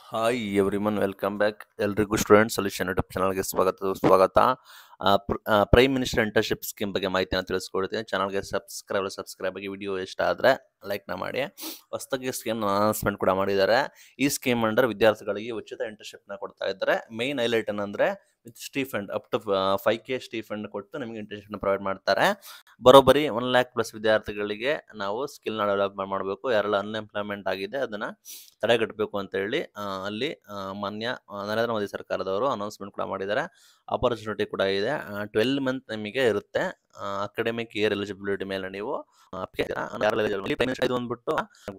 Hi everyone welcome back ಎಲ್ರಿಗೂ student solution YouTube ಚಾನಲ್ಗೆ ಸ್ವಾಗತ ಸ್ವಾಗತ ಪ್ರೈಮ್ ಮಿನಿಸ್ಟರ್ ಇಂಟರ್ನ್ಶಿಪ್ ಸ್ಕೀಮ್ ಬಗ್ಗೆ ಮಾಹಿತಿನ ತಿಳಿಸ್ಕೊಡ್ತೀನಿ ಚಾನಲ್ಗೆ ಸಬ್ಸ್ಕ್ರೈಬ್ ಸಬ್ಸ್ಕ್ರೈಬ್ ಆಗಿ ವಿಡಿಯೋ ಇಷ್ಟ ಆದರೆ ಲೈಕ್ನ ಮಾಡಿ ಹೊಸದಾಗಿ ಸ್ಕೀಮ್ ಅನೌನ್ಸ್ಮೆಂಟ್ ಕೂಡ ಮಾಡಿದ್ದಾರೆ ಈ ಸ್ಕೀಮ್ ಅಂಡರ್ ವಿದ್ಯಾರ್ಥಿಗಳಿಗೆ ಉಚಿತ ಇಂಟರ್ನ್ಶಿಪ್ನ ಕೊಡ್ತಾ ಇದ್ದಾರೆ ಮೇನ್ ಹೈಲೈಟ್ ಏನಂದ್ರೆ with stipend up to five K stipend ಕೊಟ್ಟು ನಿಮಗೆ ಇಂಟರ್ನ್ಶಿಪ್ನ ಪ್ರೊವೈಡ್ ಮಾಡ್ತಾರೆ ಬರೋಬ್ಬರಿ ಒನ್ ಲ್ಯಾಕ್ ಪ್ಲಸ್ ವಿದ್ಯಾರ್ಥಿಗಳಿಗೆ ನಾವು ಸ್ಕಿಲ್ನ ಡೆವಲಪ್ಮೆಂಟ್ ಮಾಡಬೇಕು ಯಾರೆಲ್ಲ ಅನ್ಎಂಪ್ಲಾಯ್ಮೆಂಟ್ ಆಗಿದೆ ಅದನ್ನ ತಡೆಗಟ್ಟಬೇಕು ಅಂತ ಹೇಳಿ ಆ, ಅಲ್ಲಿ ಆ, ಮಾನ್ಯ ಆ, ನರೇಂದ್ರ ಮೋದಿ ಸರ್ಕಾರದವರು ಅನೌನ್ಸ್ಮೆಂಟ್ ಕೂಡ ಮಾಡಿದ್ದಾರೆ ಆಪರ್ಚುನಿಟಿ ಕೂಡ ಇದೆ ಟ್ವೆಲ್ ಮಂತ್ ನಿಮಗೆ ಇರುತ್ತೆ ಅಕಾಡೆಮಿಕ್ ಇಯರ್ ಎಲಿಜಿಬಿಲಿಟಿ ಮೇಲೆ ನೀವು ಆ, apply ಆಗ್ತೀರಾ. ಅಂದ್ರೆ ಯಾರೆಲ್ಲ eligible? ಇಲ್ಲಿ finance ಇದು ಅಂದ್ಬಿಟ್ಟು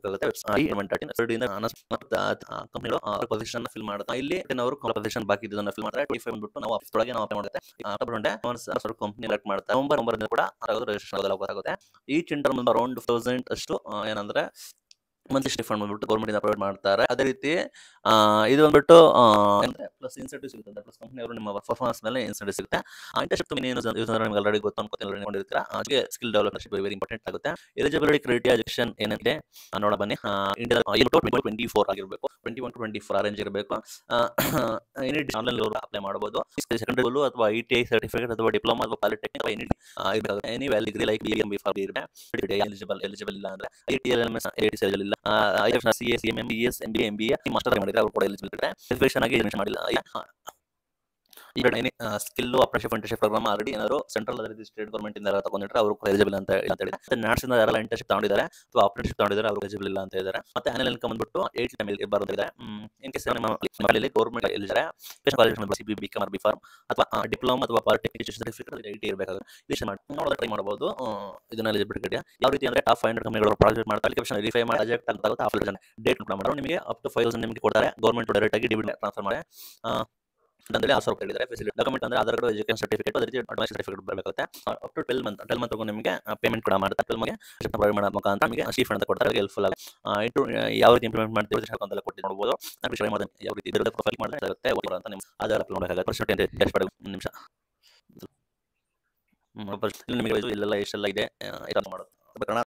ಕಂಪ್ನಿಗಳು ಪೊಸಿಷನ್ ಫಿಲ್ ಮಾಡ್ತಾರೆ ಇಲ್ಲಿ ಅವರು ಪೊಸಿಷನ್ ಬಾಕಿ ಇದನ್ನ ಫಿಲ್ ಮಾಡ್ತಾರೆ ಟ್ವೆಂಟಿ ಫೈವ್ ಬಂದ್ಬಿಟ್ಟು ನಾವು ಆಫೀಸ್ ಒಳಗೆ ನಾವು ಅಪ್ಲೈ ಮಾಡುತ್ತೆ ಕಂಪ್ನಿ ಎಲೆಕ್ಟ್ ಮಾಡ್ತಾರೆ ನವೆಂಬರ್ ಒಂಬರಿಂದ ಕೂಡ ರಿಜಿಸ್ಟ್ರೇಷನ್ ಆಗೋದೆಲ್ಲ ಗೊತ್ತಾಗುತ್ತೆ ಈಚ್ ಇಂಟರ್ ಬಂದು ಅರೌಂಡ್ ತೌಸಂಡ್ ಅಷ್ಟು ಆ, ಏನಂದ್ರೆ ಮಂತ್ಲಿ ಸ್ಟಿಫಂಡ್ ಬಂದ್ಬಿಟ್ಟು ಗೌರ್ಮೆಂಟ್ ಇಂದ ಪ್ರೊವೈಡ್ ಮಾಡ್ತಾರೆ ಅದೇ ರೀತಿ ಆ, ಇದು ಬಂದ್ಬಿಟ್ಟು ಪ್ಲಸ್ ಇನ್ಸೆಂಟಿವ್ ಸಿಗುತ್ತೆ ಪ್ಲಸ್ ಕಂಪ್ನಿ ಅವರು ನಿಮ್ಮ ಪರ್ಫಾರ್ಮೆನ್ಸ್ ಮೇಲೆ ಇನ್ಸೆಂಟಿವ್ ಸಿಗುತ್ತೆ ಇಂಟರ್ಶಿಪ್ ಏನು ನಿಮ್ಗೆ ಆಲ್ರೆಡಿ ಗೊತ್ತು ಅನ್ಕೋತೀನಿ already ನೋಡಿರ್ತೀರಾ ಹಾಗೆ ಸ್ಕಿಲ್ ಡೆವಲಪ್ಮೆಂಟ್ ವೆರಿ ಇಂಪಾರ್ಟೆಂಟ್ ಆಗುತ್ತೆ ಎಲಿಜಿಬಿಲಿಟಿ ಕ್ರೈಟೀರಿಯಾ ಎಜೆಕ್ಷನ್ ಏನಿದೆ ಆ, ನೋಡ ಬನ್ನಿ ಇಂಡಿಯಾ ಟ್ವೆಂಟಿ ಫೋರ್ ಆಗಿರಬೇಕು twenty one twenty four arrange ಇರಬೇಕು ಎನಿ ಆನ್ಲೈನ್ ಅಪ್ಲೈ ಮಾಡಬಹುದು ಸೆಕೆಂಡರಿ ಸ್ಕೂಲು ಅಥವಾ ಐ ಟಿ ಐ ಸರ್ಟಿಫಿಕೇಟ್ ಅಥವಾ ಡಿಪ್ಲೊಮಾ ಅಥವಾ ಪಾಲಿಟೆಕ್ನಿಕ್ ಅಥವಾ ಎನಿ ಎನಿ ವ್ಯಾಲಿ degree like B M B for ಇರುತ್ತೆ ಎಲಿಜಿಬಲ್ ಎಲಿಜಿಬಲ್ ಇಲ್ಲ ಅಂದ್ರೆ I T L M S I T eligible ಇಲ್ಲ I F C S M M B S M B M B A master ಮಾಡಿದ್ರೆ ಅವ್ರು ಕೂಡ eligible ಇರ್ತಾರೆ verification ಆಗಿ admission ಮಾಡಿಲ್ಲ ಈಗ any skill apprenticeship internship program already ಏನಾದ್ರು central ಅದೇ ರೀತಿ ಸ್ಟೇಟ್ ಗೌರ್ಮೆಂಟ್ ಇಂದ ಯಾರಾದ್ರು ತಗೊಂಡಿದ್ರೆ ಅವರು ಕೂಡ ಎಲಿಜಿಬಲ್ ಅಂತ ಅಂತ ಹೇಳಿದ್ರೆ ಮತ್ತೆ ನಾಟ್ಸ್ ಇಂದ ಯಾರೆಲ್ಲ ಇಂಟರ್ಶಿಪ್ ತಗೊಂಡಿದ್ದಾರೆ ಅಥವಾ ಅಪ್ರೆಂಟಿಶಿಪ್ ತಗೊಂಡಿದ್ದಾರೆ ಅವರು ಎಲಿಜಿಬಲ್ ಇಲ್ಲ ಅಂತ ಇದ್ದಾರೆ ಮತ್ತೆ ಆನ್ಲೈನ್ ಇನ್ಕಮ್ ಬಂದ್ಬಿಟ್ಟು ಏಟ್ ಟೈಮ್ ಇರಬಾರ್ದು ಇದೆ ಇನ್ ಕೇಸ್ ನಿಮ್ಮ ಮನೆಯಲ್ಲಿ ಗೌರ್ಮೆಂಟ್ ಎಲಿಜಿದ್ರೆ college C B B com B pharm ಅಥವಾ ಡಿಪ್ಲೊಮಾ ಅಥವಾ ಪಾಲಿಟೆಕ್ನಿಕ್ ಸರ್ಟಿಫಿಕೇಟ್ ಐ ಟಿ ಇರಬೇಕಾಗುತ್ತೆ ಇಲ್ಲಿ ಮಾಡಿ ನೋಡೋದು ಟ್ರೈ ಮಾಡಬಹುದು ಇದನ್ನ ಎಲಿಜಿಬಿಲಿಟಿ ಯಾವ ರೀತಿ ಅಂದ್ರೆ ಟಾಪ್ ಫೈವ್ ಹಂಡ್ರೆಡ್ ಕಂಪನಿಗಳು ಪ್ರಾಜೆಕ್ಟ್ ಮಾಡ್ತಾರೆ ಅಪ್ಲಿಕೇಶನ್ ವೆರಿಫೈ ಮಾಡಿ ಪ್ರಾಜೆಕ್ಟ್ ಅಂತ ಆಗುತ್ತೆ ಆಫರ್ ಡೇಟ್ ಕೂಡ ಮಾಡೋರು ನಿಮಗೆ ಅಪ್ ಟು ಫೈವ್ ತೌಸಂಡ್ ನಿಮಗೆ ಕೊಡ್ತಾರೆ ಗೌರ್ಮೆಂಟ್ ಡೈರೆಕ್ಟ್ ಆಗಿ ಡಿವಿಡ್ ಟ್ರಾನ್ಸ್ಫರ್ ಮಾಡಿ ಆ, ಅಂತೇಳಿ ಆ ಸಾವಿರ ಹೇಳಿದ್ದಾರೆ ಫೆಸಿಲಿಟಿ ಡಾಕ್ಯುಮೆಂಟ್ ಅಂದ್ರೆ ಆಧಾರ್ ಕಾರ್ಡ್ ಎಜುಕೇಶನ್ ಸರ್ಟಿಫಿಕೇಟ್ ಅದೇ ರೀತಿ ಅಡ್ವಾನ್ಸ್ ಸರ್ಟಿಫಿಕೇಟ್ ಬರಬೇಕಾಗುತ್ತೆ up to twelve month twelve month ನಿಮಗೆ ಪೇಮೆಂಟ್ ಕೂಡ ಮಾಡ್ತಾರೆ ಟ್ವೆಲ್ ಮಂತ್ಗೆ ಪ್ರೊವೈಡ್ ಮಾಡೋ ಮುಖಾಂತರ ನಮಗೆ ಸ್ಟೀಫ್ ಅಂತ ಕೊಡ್ತಾರೆ ಹೆಲ್ಪ್ಫುಲ್ ಆಗಿ ಇಂಟು ಯಾವ ರೀತಿ ಇಂಪ್ಲಿಮೆಂಟ್ ಮಾಡ್ತೀವಿ ಅಂತೆಲ್ಲ ಕೊಟ್ಟು ನೋಡ್ಬೋದು ನಾನು ಟ್ರೈ ಮಾಡಿದೆ ಯಾವ ರೀತಿ ಇದರ ಪ್ರೊಫೈಲ್ ಮಾಡಿದ್ರೆ ಒಂದು ಅಂತ ನಿಮ್ಮ ಆಧಾರ್ ಅಪ್ಲೋಡ್ ಮಾಡಬೇಕಾಗುತ್ತೆ ಪರ್ಸೆಂಟ್ ಎಷ್ಟು ಪಡೆದು ಒಂದು ನಿಮಿಷ ಹ್ಮ್, first ಇಲ್ಲಿ ನಿಮಗೆ ಇಲ್ಲೆಲ್ಲ ಎಷ್ಟೆಲ್ಲ ಇದೆ ಆ, ಇದನ್ನ ಮಾಡೋದು ಕನ್ನಡ